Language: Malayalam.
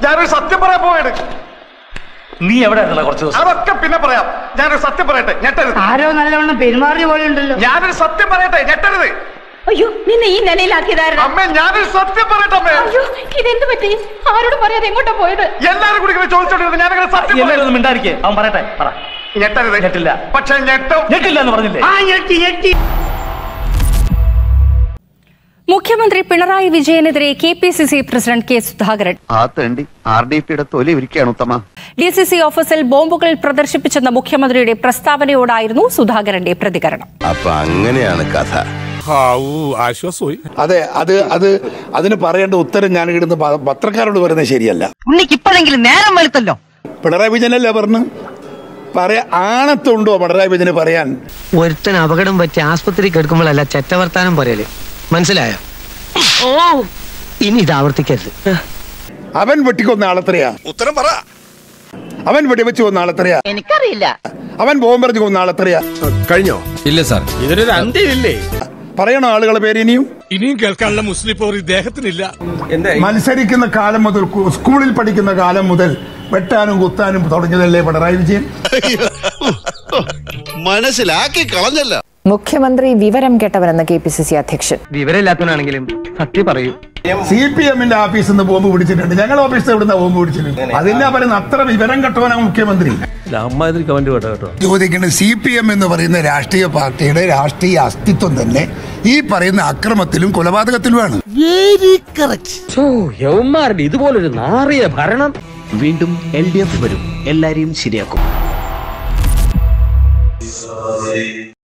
ഞാനൊരു സത്യം പറയാൻ പോവാണ് നീ എവിടെ ആയിരുന്നല്ലോ കുറച്ച് ദിവസം അതൊക്കെ പിന്നെ പറയാം ഞാനൊരു സത്യം പറയട്ടെ ഞെട്ടരുത് ആരോ നല്ലവണ്ണം പെരുമാറിയ പോലെ ഉണ്ടല്ലോ ഞാനൊരു സത്യം പറയട്ടെ ഞെട്ടരുത് അയ്യോ നിന്നെ ഈ നിലയിലാക്കിയതായിരുന്നു അമ്മേ ഞാനൊരു സത്യം പറയട്ടെ അമ്മേ അയ്യോ ഇതെന്ത് പറ്റി ആരോട് പറയാതെ എങ്ങോട്ടാ പോയത് എല്ലാരും കൂടി ഇങ്ങനെ ചോദിച്ചോണ്ടിരുന്നു ഞാനങ്ങനെ സത്യം എല്ലാവരും പറയും ഒന്ന് മിണ്ടായിരിക്കേ അവൻ പറയട്ടെ പറ ഞെട്ടരുത് ഞെട്ടില്ല. പക്ഷെ ഞെട്ടും ഞെട്ടില്ല എന്ന് പറഞ്ഞില്ലേ ആ ഞെട്ടി ഞെട്ടി മുഖ്യമന്ത്രി പിണറായി വിജയനെതിരെ K P C C president K Sudhakaran ആ തേണ്ടി ആർ ഡി പിയുടെ തൊലി ഇരിക്കുകയാണ് ഉത്തമ ഡി സി സി ഓഫീസിൽ ബോംബുകൾ പ്രദർശിപ്പിച്ചെന്ന മുഖ്യമന്ത്രിയുടെ പ്രസ്താവനയോടായിരുന്നു സുധാകരന്റെ പ്രതികരണം അപ്പൊ അങ്ങനെയാണ് കഥ ആശ്വാസമായി അതെ അത് അത് അതിന് പറയേണ്ട ഉത്തരം ഞാൻ ഇടുന്ന പ- പത്രക്കാരോട് പറയുന്നത് ശരിയല്ല ഉണ്ണിക്ക് ഇപ്പോഴെങ്കിലും നേരം വെളുത്തല്ലോ പിണറായി വിജയനല്ലേ പറഞ്ഞു പറയാ ആണത്തുണ്ടോ പിണറായി വിജയന് പറയാൻ ഒരുത്തൻ അപകടം പറ്റി ആസ്പത്രി കിടക്കുമ്പോഴല്ല ചെറ്റവർത്താനം പറയല് മനസ്സിലായോ ഓ ഇനി ഇത് ആവർത്തിക്കരുത് അവൻ വെട്ടിക്കൊന്ന ആളെത്രയാ ഉത്തരം പറ അവൻ വെടിവെച്ച് കൊന്ന ആളെത്രയാ എനിക്കറിയില്ല അവൻ ബോംബെറിഞ്ഞ് കൊന്ന ആളെത്രയാ കഴിഞ്ഞോ ഇല്ല സാർ ഇതിനൊരു അന്ത്യമില്ലേ പറയണോ ആളുകളെ പേര് ഇനിയും ഇനിയും കേൾക്കാനുള്ള മുസ്ലിം പവർ ഇദ്ദേഹത്തിനില്ല മത്സരിക്കുന്ന കാലം മുതൽ കു- സ്കൂളിൽ പഠിക്കുന്ന കാലം മുതൽ വെട്ടാനും കുത്താനും തുടങ്ങിയതല്ലേ പിണറായി വിജയൻ മനസ്സിലാക്കി കളഞ്ഞല്ല മുഖ്യമന്ത്രി വിവരം കേട്ടവരെന്ന് കെ പി സി സി അധ്യക്ഷൻ വിവരമില്ലാത്തവനാണെങ്കിലും സത്യം പറയൂ സി പി എമ്മിന്റെ ഓഫീസിൽ നിന്ന് ബോംബ് പിടിച്ചിട്ടുണ്ട് ഞങ്ങളുടെ ഓഫീസിൽ എവിടുന്ന ബോംബ് പിടിച്ചിട്ടുണ്ട് അതിന്റെ പറയുന്ന അത്ര വിവരം കെട്ടവനാണ് മുഖ്യമന്ത്രി അമ്മാതിരി കമന്റ് കേട്ടോ കേട്ടോ ചോദിക്കുന്നത് സി പി എം എന്ന് പറയുന്ന രാഷ്ട്രീയ പാർട്ടിയുടെ രാഷ്ട്രീയ അസ്തിത്വം തന്നെ ഈ പറയുന്ന അക്രമത്തിലും കൊലപാതകത്തിലുമാണ് യൗമാരുടെ ഇതുപോലൊരു നാറിയ ഭരണം വീണ്ടും എൽ ഡി എഫ് വരും എല്ലാരെയും ശരിയാക്കും